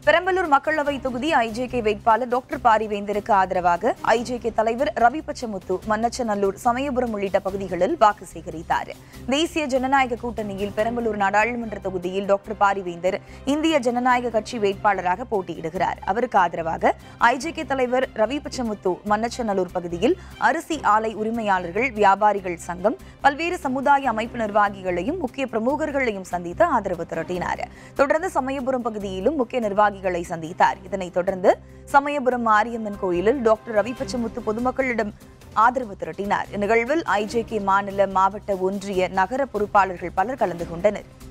பெரம்பலூர் மக்களவை தொகுதி ஐஜேகே வேட்பாளர் டாக்டர் பாரிவேந்தருக்கு ஆதரவாக ஐஜேகே தலைவர் ரவி பச்சமுத்து மன்னச்சநல்லூர் சமயபுரம் உள்ளிட்ட பகுதிகளில் வாக்கு சேகரித்தார் தேசிய ஜனநாயக கூட்டணியில் பெரம்பலூர் நாடாளுமன்ற தொகுதியில் டாக்டர் பாரிவேந்தர் இந்திய ஜனநாயக கட்சி வேட்பாளராக போட்டியிடுகிறார் அவருக்கு ஆதரவாக ஐஜேகே தலைவர் ரவி பச்சமுத்து மன்னச்சநல்லூர் பகுதியில் அரிசி ஆலை உரிமையாளர்கள் வியாபாரிகள் சங்கம் பல்வேறு சமுதாய அமைப்பு நிர்வாகிகளையும் முக்கிய பிரமுகர்களையும் சந்தித்து ஆதரவு திரட்டினார் தொடர்ந்து சமயபுரம் பகுதியிலும் முக்கிய நிர்வாகிகளை சந்தித்தார் இதனைத் தொடர்ந்து சமயபுரம் மாரியம்மன் கோயிலில் டாக்டர் ரவி பச்சமுத்து பொதுமக்களிடம் ஆதரவு திரட்டினார் இந்நிகழ்வில் ஐஜேகே மாநில மாவட்ட ஒன்றிய நகர பொறுப்பாளர்கள் பலர் கலந்து கொண்டனர்